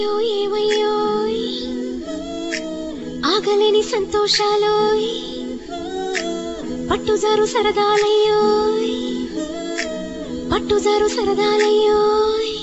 ఏవయ్యోయ్ ఆగలేని సంతోషాలోయ్ పట్టుజారు సరదాలయ్యోయ్ పట్టుజారు సరదాలయ్యోయ్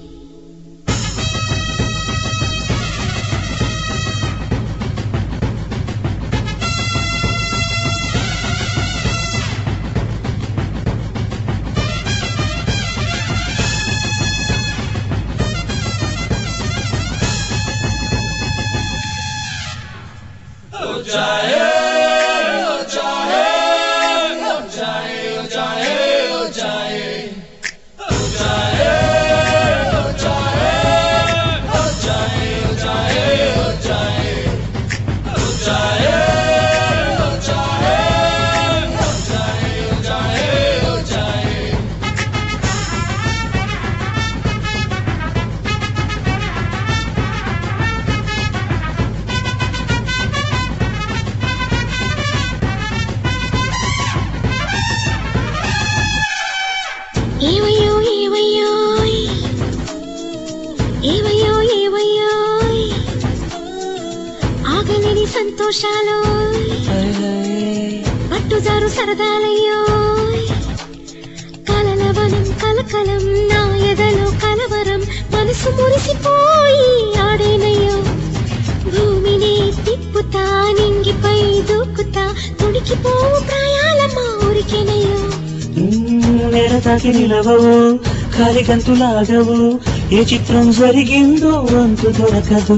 ఏవయ్యో ఏవయ్యోయ్ ఏవయ్యో ఏవయ్యోయ్ ఆగలేని సంతోషాలోయ్ పట్టుజారు సరదాలయ్యోయ్ కలలవనం కలకలం నా ఎదలో కలవరం మనసు మురిసిపోయి ఆడేనయ్యో భూమిని తిప్పుతా నింగిపై దూకుతా తుడికిపోవు ప్రాయాలమ్మా ఊరికేనయ్యో నేల తాకి నిలవవు కాలి గంతులాగవు ఏ చిత్రం జరిగిందో అంతు దొరకదు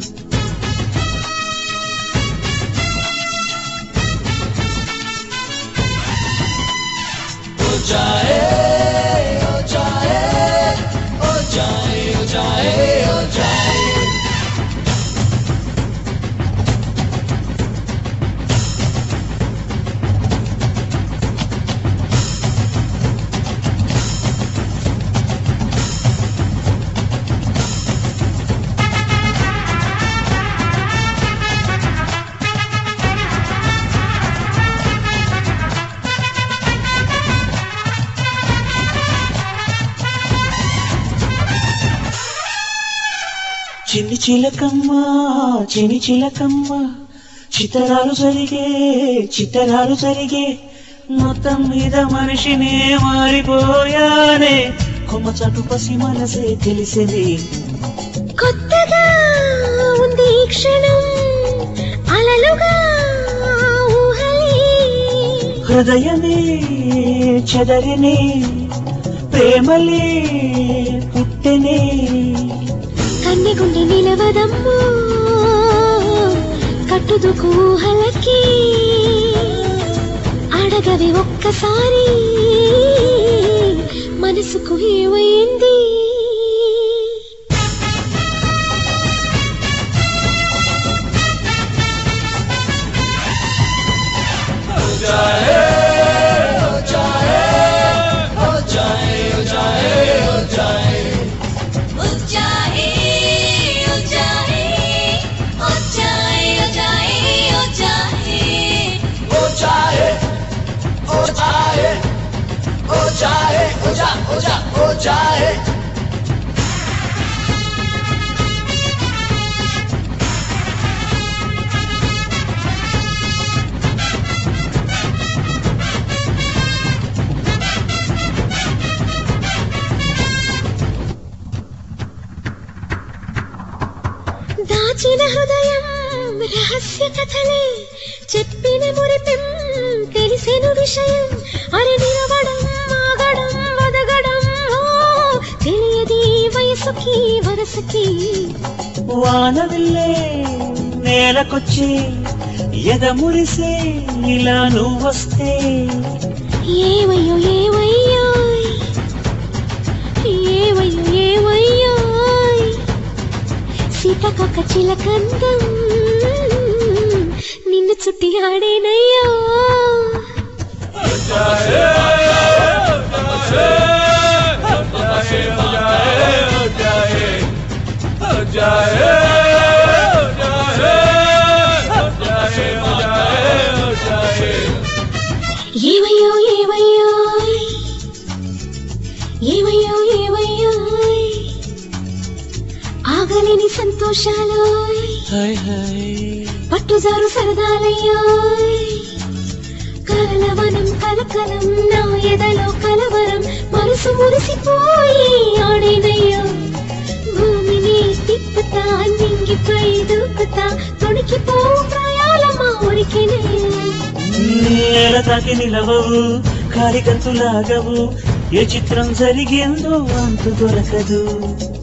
చిన్ని చిలకమ్మ చిన్ని చిలకమ్మ చిత్తరాలు జరిగే చిత్తరాలు జరిగే మొత్తం మీద మనిషినే మారిపోయానే కొమ్మ చటు పసి మనసే తెలిసింది కొత్తగా ఉంది ఈ క్షణం అలలుగా ఊహలే హృదయమే చెదరినే ప్రేమలే పుట్టెనే కన్నె గుండె నిలవదమ్మో కట్టుదుకు ఊహలకి అడగవి ఒక్కసారి మనసుకు ఏమైంది ऊंचाई ऊंचाई ऊंचाई ऊंचाई ऊंचाई దాచిన హృదయం రహస్య కథలే చెప్పిన మురిపెం తెలిసెను విషయం అరి నిలవడం ఆగడం వదగడం ఓ, తెలియది వయసుకి వరసకి వానవిల్లే నేలకొచ్చి ఎద మురిసే ఇలా నువ్వొస్తే ఏవయ్యో ఏవయ్యో ఏవయ్యో ఏవయ్యో సీతకొక చిలకందం నిన్ను చుట్టి ఆడేనయ్యో ఏవయ్యో ఏవయ్యో ఏవయ్యో ఏవయ్యో ఆగలేని సంతోషాలు హాయ్ హాయ్ పట్టుజారు సరదాలయ్యో కలవనం కలకలం నా ఎదలో కలవరం మనసు మురిసిపోయి ఆడేనయ్యో భూమిని తిప్పుతా నింగిపై దూకుతా తొణికిపో ప్రాయాలమ్మా ఉరికినయ్యో నేల తాకి నిలవవు కాలిగంతులాగవు ఏ చిత్రం జరిగిందో అంతు దొరకదు